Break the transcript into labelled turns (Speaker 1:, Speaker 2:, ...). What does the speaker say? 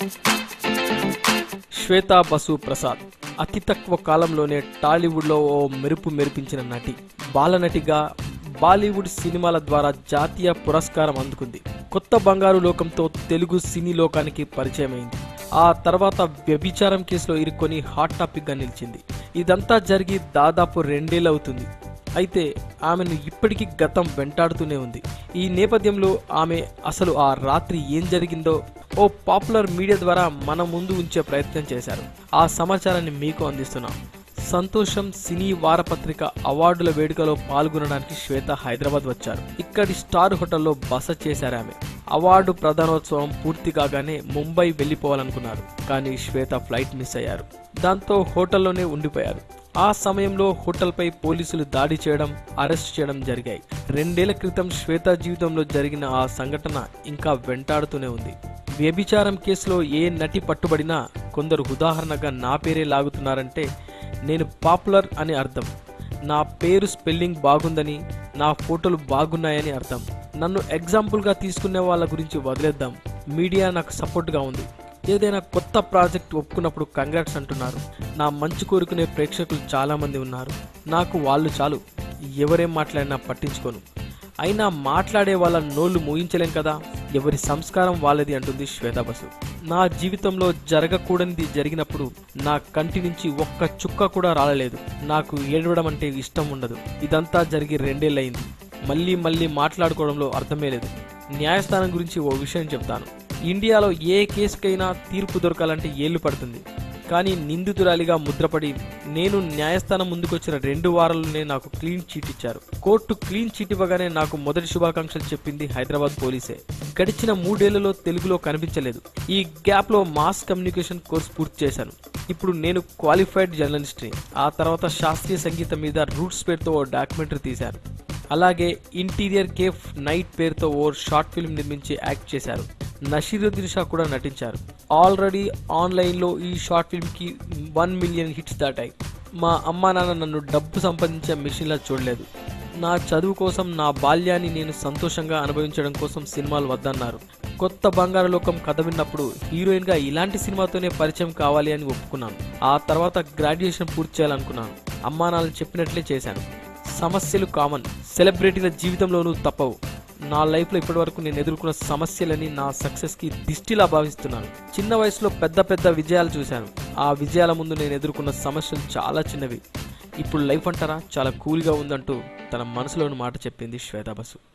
Speaker 1: Shweta bus Prasad అతి తక్కువ కాలంలోనే టాలీవుడ్లో ఓ మెరుపు మెరిపించిన నటి బాలనటిగా బాలీవుడ్ సినిమాల ద్వారా జాతీయ పురస్కారం అందుకుంది కొత్త బంగారు లోకంతో తెలుగు సినీ లోకానికి పరిచయమైంది ఆ తర్వాత వ్యభిచారం కేసులో ఇరుక్కొని హాట్ టాపిక్గా నిలిచింది ఇదంతా జరిగి దాదాపు రెండేళ్ళవుతుంది అయితే ఆమెను ఇప్పటికీ గతం వెంటాడుతూనే ఉంది ఈ నేపథ్యంలో ఆమె అసలు ఆ రాత్రి ఏం జరిగిందో ఓ పాపులర్ మీడియా ద్వారా మన ముందు ఉంచే ప్రయత్నం చేశారు ఆ సమాచారాన్ని మీకు అందిస్తున్నాం సంతోషం సినీ వారపత్రిక అవార్డుల వేడుకలో పాల్గొనడానికి శ్వేత హైదరాబాద్ వచ్చారు ఇక్కడి స్టార్ హోటల్లో బస చేశారు ఆమె అవార్డు ప్రధానోత్సవం పూర్తి కాగానే ముంబై వెళ్లిపోవాలనుకున్నారు కానీ శ్వేత ఫ్లైట్ మిస్ అయ్యారు దాంతో హోటల్లోనే ఉండిపోయారు ఆ సమయంలో హోటల్పై పోలీసులు దాడి చేయడం అరెస్ట్ చేయడం జరిగాయి రెండేళ్ల క్రితం శ్వేత జీవితంలో జరిగిన ఆ సంఘటన ఇంకా వెంటాడుతూనే ఉంది వ్యభిచారం కేసులో ఏ నటి పట్టుబడినా కొందరు ఉదాహరణగా నా పేరే లాగుతున్నారంటే నేను పాపులర్ అని అర్థం నా పేరు స్పెల్లింగ్ బాగుందని నా ఫోటోలు బాగున్నాయని అర్థం నన్ను ఎగ్జాంపుల్గా తీసుకునే వాళ్ళ గురించి వదిలేద్దాం మీడియా నాకు సపోర్ట్గా ఉంది ఏదైనా కొత్త ప్రాజెక్ట్ ఒప్పుకున్నప్పుడు కంగ్రాట్స్ అంటున్నారు నా మంచి కోరుకునే ప్రేక్షకులు చాలామంది ఉన్నారు నాకు వాళ్ళు చాలు ఎవరేం మాట్లాడినా పట్టించుకోను అయినా మాట్లాడే వాళ్ళ నోళ్లు మూయించలేం కదా ఎవరి సంస్కారం వాళ్ళది అంటుంది శ్వేతా బసు నా జీవితంలో జరగకూడనిది జరిగినప్పుడు నా కంటి నుంచి ఒక్క చుక్క కూడా రాలలేదు నాకు ఏడవడం అంటే ఇష్టం ఉండదు ఇదంతా జరిగి రెండేళ్ళయింది మళ్ళీ మళ్ళీ మాట్లాడుకోవడంలో అర్థమే లేదు న్యాయస్థానం గురించి ఓ విషయం చెప్తాను ఇండియాలో ఏ కేసుకైనా తీర్పు దొరకాలంటే ఏళ్లు పడుతుంది కానీ నిందితురాలిగా ముద్రపడి నేను న్యాయస్థానం ముందుకొచ్చిన రెండు వారాల్లోనే నాకు క్లీన్ చీట్ ఇచ్చారు కోర్టు క్లీన్ చీట్ ఇవ్వగానే నాకు మొదటి శుభాకాంక్షలు చెప్పింది హైదరాబాద్ పోలీసే గడిచిన మూడేళ్లలో తెలుగులో కనిపించలేదు ఈ గ్యాప్ లో మాస్ కమ్యూనికేషన్ కోర్స్ పూర్తి చేశాను ఇప్పుడు నేను క్వాలిఫైడ్ జర్నలిస్ట్ని ఆ తర్వాత శాస్త్రీయ సంగీతం మీద రూట్స్ పేరుతో ఓ డాక్యుమెంటరీ తీశాను అలాగే ఇంటీరియర్ కేఫ్ నైట్ పేరుతో ఓ షార్ట్ ఫిల్మ్ నిర్మించి యాక్ట్ చేశారు నషీరుద్దీన్ షా కూడా నటించారు ఆల్రెడీ ఆన్లైన్లో ఈ షార్ట్ ఫిల్మ్కి వన్ మిలియన్ హిట్స్ దాటాయి మా అమ్మా నాన్న నన్ను డబ్బు సంపాదించే మిషన్లా చూడలేదు నా చదువు కోసం నా బాల్యాన్ని నేను సంతోషంగా అనుభవించడం కోసం సినిమాలు వద్దన్నారు కొత్త బంగారు లోకం కథ విన్నప్పుడు హీరోయిన్గా ఇలాంటి సినిమాతోనే పరిచయం కావాలి అని ఒప్పుకున్నాను ఆ తర్వాత గ్రాడ్యుయేషన్ పూర్తి చేయాలనుకున్నాను అమ్మా నాన్న చెప్పినట్లే చేశాను సమస్యలు కామన్ సెలబ్రిటీల జీవితంలోనూ తప్పవు నా లైఫ్లో ఇప్పటివరకు నేను ఎదుర్కొన్న సమస్యలని నా సక్సెస్కి దిష్టిలా భావిస్తున్నాను చిన్న వయసులో పెద్ద పెద్ద విజయాలు చూశాను ఆ విజయాల ముందు నేను ఎదుర్కొన్న సమస్యలు చాలా చిన్నవి ఇప్పుడు లైఫ్ అంటారా చాలా కూల్గా ఉందంటూ తన మనసులోని మాట చెప్పింది శ్వేతా బసు